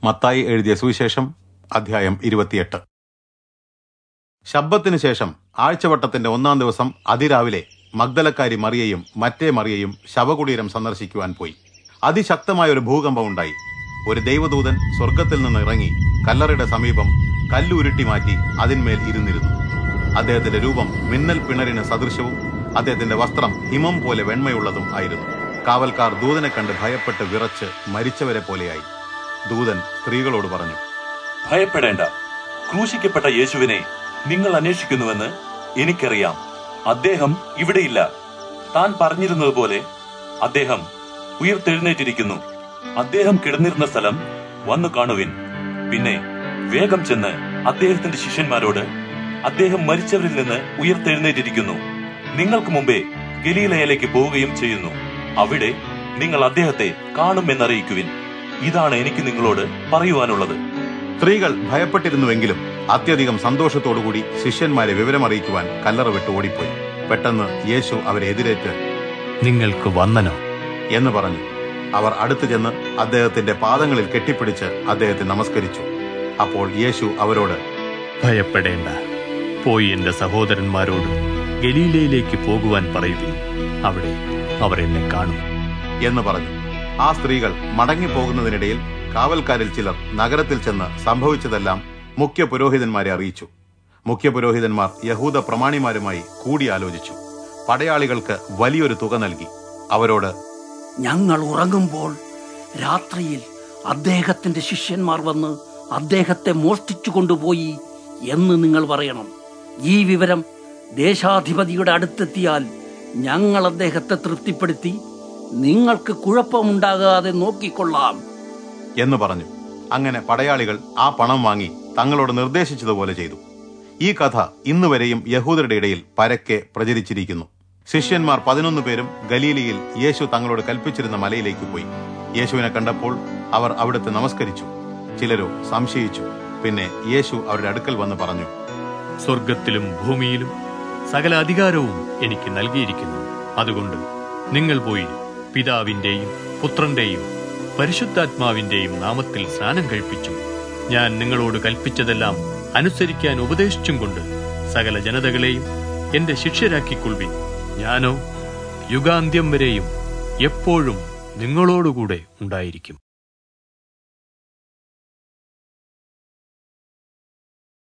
മത്തായി എഴുതിയ സുവിശേഷം അധ്യായം ഇരുപത്തിയെട്ട് ശബ്ദത്തിനു ശേഷം ആഴ്ചവട്ടത്തിന്റെ ഒന്നാം ദിവസം അതിരാവിലെ മഗ്ദലക്കാരി മറിയയും മറ്റേ മറിയയും ശവകുടീരം സന്ദർശിക്കുവാൻ പോയി അതിശക്തമായ ഒരു ഭൂകമ്പം ഉണ്ടായി ഒരു ദൈവദൂതൻ സ്വർഗത്തിൽ നിന്ന് ഇറങ്ങി കല്ലറയുടെ സമീപം കല്ലുരുട്ടി മാറ്റി അതിന്മേൽ ഇരുന്നിരുന്നു അദ്ദേഹത്തിന്റെ രൂപം മിന്നൽ പിണരിന് സദൃശവും അദ്ദേഹത്തിന്റെ വസ്ത്രം ഹിമം പോലെ വെണ്മയുള്ളതും ആയിരുന്നു കാവൽക്കാർ ദൂതനെ കണ്ട് ഭയപ്പെട്ട് വിറച്ച് മരിച്ചവരെ പോലെയായി ദൂതൻ സ്ത്രീകളോട് പറഞ്ഞു ഭയപ്പെടേണ്ട ക്രൂശിക്കപ്പെട്ട യേശുവിനെ നിങ്ങൾ അന്വേഷിക്കുന്നുവെന്ന് എനിക്കറിയാം അദ്ദേഹം ഇവിടെയില്ല താൻ പറഞ്ഞിരുന്നതുപോലെ അദ്ദേഹം ഉയർത്തെഴുന്നേറ്റിരിക്കുന്നു അദ്ദേഹം കിടന്നിരുന്ന സ്ഥലം വന്നു കാണുവിൻ പിന്നെ വേഗം ചെന്ന് അദ്ദേഹത്തിന്റെ ശിഷ്യന്മാരോട് അദ്ദേഹം മരിച്ചവരിൽ നിന്ന് ഉയർത്തെഴുന്നേറ്റിരിക്കുന്നു നിങ്ങൾക്ക് മുമ്പേ ഗലീലയിലേക്ക് പോവുകയും ചെയ്യുന്നു അവിടെ നിങ്ങൾ അദ്ദേഹത്തെ കാണുമെന്നറിയിക്കുവിൻ ഇതാണ് എനിക്ക് നിങ്ങളോട് പറയുവാനുള്ളത് സ്ത്രീകൾ ഭയപ്പെട്ടിരുന്നുവെങ്കിലും അത്യധികം സന്തോഷത്തോടുകൂടി ശിഷ്യന്മാരെ വിവരമറിയിക്കുവാൻ കല്ലറ വിട്ട് ഓടിപ്പോയി പെട്ടെന്ന് യേശു അവരെ എതിരേറ്റ് നിങ്ങൾക്ക് വന്ദനം എന്ന് പറഞ്ഞു അവർ അടുത്തു ചെന്ന് അദ്ദേഹത്തിന്റെ പാദങ്ങളിൽ കെട്ടിപ്പിടിച്ച് അദ്ദേഹത്തെ നമസ്കരിച്ചു അപ്പോൾ യേശു അവരോട് ഭയപ്പെടേണ്ട പോയി എന്റെ സഹോദരന്മാരോട് ഗലീലയിലേക്ക് പോകുവാൻ പറയുവിൻ അവിടെ അവർ എന്നെ കാണും എന്ന് പറഞ്ഞു ആ സ്ത്രീകൾ മടങ്ങിപ്പോകുന്നതിനിടയിൽ കാവൽക്കാരിൽ ചിലർ നഗരത്തിൽ ചെന്ന് സംഭവിച്ചതെല്ലാം മുഖ്യ പുരോഹിതന്മാരെ അറിയിച്ചു മുഖ്യ പുരോഹിതന്മാർ യഹൂദ പ്രമാണിമാരുമായി കൂടിയാലോചിച്ചു പടയാളികൾക്ക് വലിയൊരു തുക നൽകി അവരോട് ഞങ്ങൾ ഉറങ്ങുമ്പോൾ രാത്രിയിൽ അദ്ദേഹത്തിന്റെ ശിഷ്യന്മാർ വന്ന് അദ്ദേഹത്തെ മോഷ്ടിച്ചു കൊണ്ടുപോയി എന്ന് നിങ്ങൾ പറയണം ഈ വിവരം ദേശാധിപതിയുടെ അടുത്തെത്തിയാൽ ഞങ്ങൾ അദ്ദേഹത്തെ തൃപ്തിപ്പെടുത്തി നിങ്ങൾക്ക് കുഴപ്പമുണ്ടാകാതെ നോക്കിക്കൊള്ളാം എന്ന് പറഞ്ഞു അങ്ങനെ പടയാളികൾ ആ പണം വാങ്ങി തങ്ങളോട് നിർദ്ദേശിച്ചതുപോലെ ചെയ്തു ഈ കഥ ഇന്നുവരെയും യഹൂദരുടെ ഇടയിൽ പരക്കെ പ്രചരിച്ചിരിക്കുന്നു ശിഷ്യന്മാർ പതിനൊന്ന് പേരും ഗലീലിയിൽ യേശു തങ്ങളോട് കൽപ്പിച്ചിരുന്ന മലയിലേക്ക് പോയി യേശുവിനെ കണ്ടപ്പോൾ അവർ അവിടുത്തെ നമസ്കരിച്ചു ചിലരോ സംശയിച്ചു പിന്നെ യേശു അവരുടെ അടുക്കൽ വന്ന് പറഞ്ഞു സ്വർഗത്തിലും ഭൂമിയിലും സകല അധികാരവും എനിക്ക് നൽകിയിരിക്കുന്നു അതുകൊണ്ട് നിങ്ങൾ പോയി പിതാവിന്റെയും പുത്രന്റെയും പരിശുദ്ധാത്മാവിന്റെയും നാമത്തിൽ സ്നാനം കഴിപ്പിച്ചു ഞാൻ നിങ്ങളോട് കൽപ്പിച്ചതെല്ലാം അനുസരിക്കാൻ ഉപദേശിച്ചും കൊണ്ട് സകല ജനതകളെയും എന്റെ ശിഷ്യരാക്കിക്കൊള്ളുവിൻ ഞാനോ യുഗാന്ത്യം വരെയും എപ്പോഴും നിങ്ങളോടുകൂടെ ഉണ്ടായിരിക്കും